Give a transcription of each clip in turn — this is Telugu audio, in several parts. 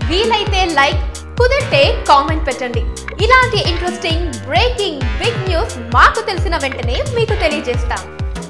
వీలైతే లైక్ కుదిరితే కామెంట్ పెట్టండి ఇలాంటి ఇంట్రెస్టింగ్ బ్రేకింగ్ బిగ్ న్యూస్ మాకు తెలిసిన వెంటనే మీకు తెలియజేస్తాం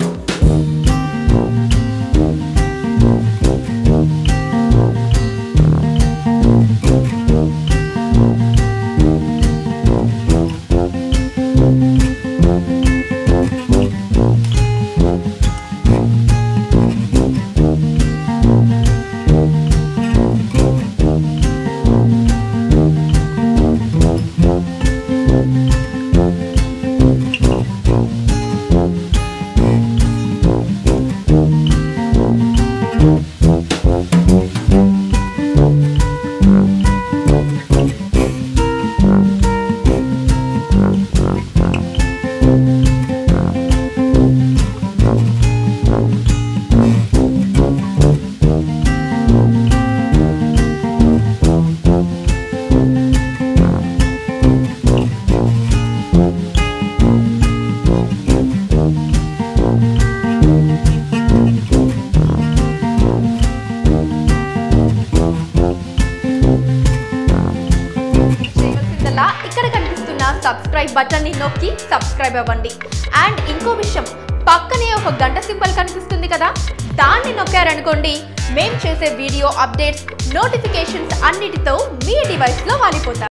చేయాల్సిందల్లా ఇక్కడ కనిపిస్తున్న సబ్స్క్రైబ్ బటన్ ని నొక్కి సబ్స్క్రైబ్ అవ్వండి అండ్ ఇంకో విషయం పక్కనే ఒక గంట సింబల్ కనిపిస్తుంది కదా దాన్ని నొక్కారనుకోండి మేం చేసే వీడియో అప్డేట్స్ నోటిఫికేషన్స్ అన్నిటితో మీ డివైస్ లో వాలిపోతాయి